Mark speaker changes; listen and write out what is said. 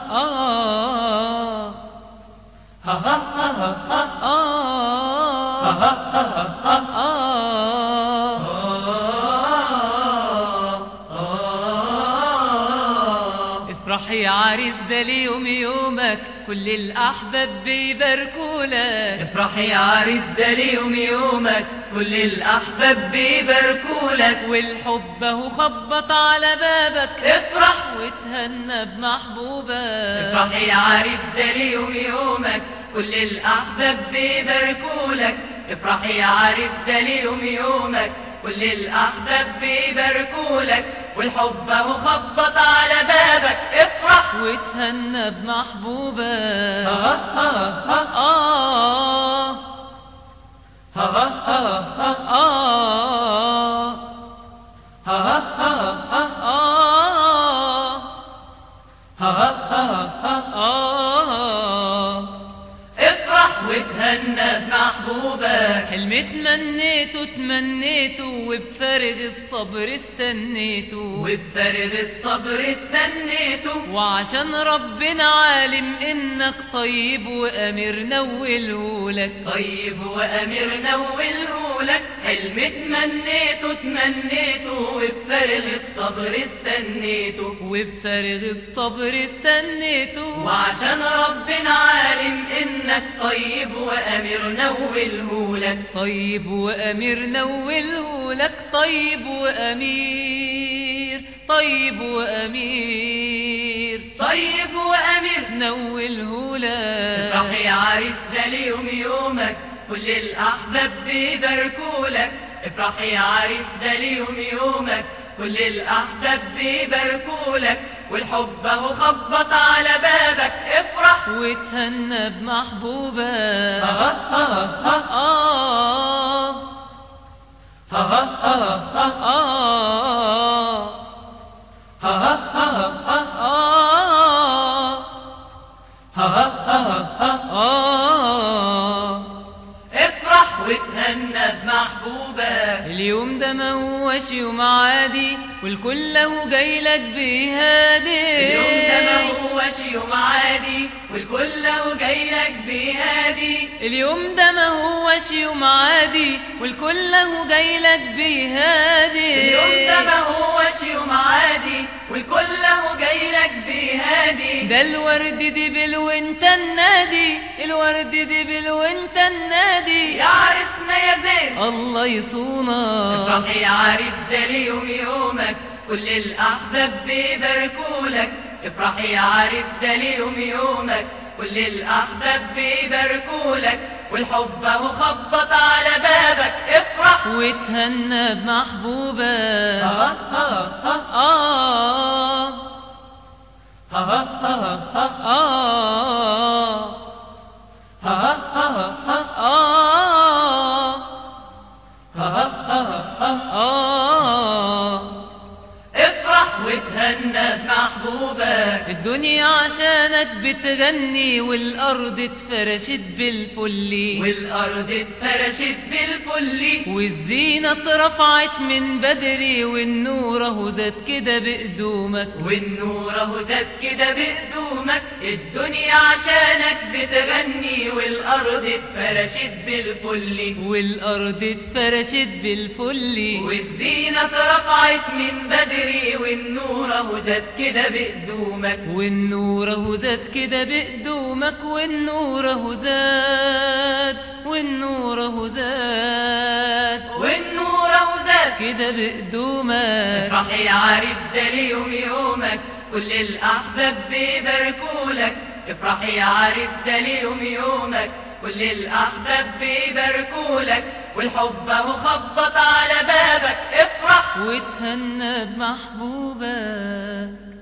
Speaker 1: آه
Speaker 2: ها ها ها ها ها
Speaker 1: آه
Speaker 2: ها ها ها
Speaker 1: آه افرح يا عريس ده اليوم يومك كل الأحباب بيباركولك
Speaker 2: افرح يا عريس ده اليوم يومك كل الأحباب بيباركولك
Speaker 1: والحب اهو خبط على بابك
Speaker 2: افرح
Speaker 1: وتهنى بمحبوبك
Speaker 2: افرح يا عريس ده اليوم يومك كل الأحباب بيباركولك افرح يا عريس ده اليوم يومك كل الأحباب بيباركولك والحب اهو خبط على بابك افرح
Speaker 1: وتهنى بمحبوبك
Speaker 2: ها ها ها
Speaker 1: آه
Speaker 2: ها ها ها
Speaker 1: آه
Speaker 2: ها ها ها
Speaker 1: آه
Speaker 2: ها ها ها
Speaker 1: آه
Speaker 2: افرح وتهنى بمحبوبك
Speaker 1: حلم تمنيته تمنيته وبفرد الصبر استنيته
Speaker 2: وبفرد الصبر استنيته
Speaker 1: وعشان ربنا عالم انك طيب وامير نولهولك
Speaker 2: طيب وأمير نولهولك حلم تمنيته تمنيته وبفارغ الصبر استنيته
Speaker 1: وبفارغ الصبر استنيته
Speaker 2: وعشان ربنا عالم إنك طيب وأمير نولهولك
Speaker 1: طيب وامير نولهولك طيب وامير طيب وامير
Speaker 2: طيب وأمير
Speaker 1: نولهولك
Speaker 2: افرح يا عريس ده اليوم يومك كل الأحباب بيباركولك افرح يا عريس ده اليوم يومك كل الأحباب بيباركولك والحب اهو خبط على بابك افرح
Speaker 1: وتهنى بمحبوبك
Speaker 2: ها ها ها
Speaker 1: آه
Speaker 2: ها ها ها
Speaker 1: آه
Speaker 2: ها ها ها
Speaker 1: آه
Speaker 2: ها ها ها
Speaker 1: آه
Speaker 2: افرح وتهنى بمحبوبك
Speaker 1: اليوم ده ما هوش يوم عادي والكل له جاي لك بيهادي
Speaker 2: اليوم ده ما هوش يوم عادي والكل له جاي لك بيهادي
Speaker 1: اليوم ده ما هوش يوم عادي والكل له جاي لك بيهادي
Speaker 2: اليوم ده ما هوش يوم عادي والكل له جاي لك بيهادي
Speaker 1: ده الورد دبل وانت النادي الورد دبل وانت النادي
Speaker 2: يا عرسنا يا زين
Speaker 1: الله يصونك
Speaker 2: افرح يا عريس ده اليوم يومك كل الأحباب بيباركولك افرح يا عريس ده اليوم يومك كل الأحباب بيباركولك والحب اهو خبط على بابك افرح
Speaker 1: وتهنى بمحبوبك
Speaker 2: ها ها ها
Speaker 1: آه
Speaker 2: ها ها ها
Speaker 1: آه
Speaker 2: ها ها ها
Speaker 1: آه
Speaker 2: ها ها ها
Speaker 1: آه
Speaker 2: افرح وتهنى بمحبوبك
Speaker 1: الدنيا عشانك بتغني والأرض اتفرشت بالفل
Speaker 2: والأرض اتفرشت بالفل
Speaker 1: والزينة اترفعت من بدري والنور اهو زاد كده بقدومك
Speaker 2: والنور اهو زاد كده بقدومك الدنيا عشانك بتغني والأرض اتفرشت بالفل
Speaker 1: والأرض اتفرشت بالفل
Speaker 2: والزينة اترفعت من بدري والنور اهو زاد كده بقدومك
Speaker 1: والنور اهو زاد كده بقدومك والنور اهو زاد والنور اهو زاد
Speaker 2: والنور اهو زاد
Speaker 1: كده بقدومك
Speaker 2: افرح يا عريس ده اليوم يومك كل الأحباب بيباركولك افرح يا عريس ده اليوم يومك كل الأحباب بيباركولك والحب اهو خبط على بابك افرح
Speaker 1: وتهنى بمحبوبك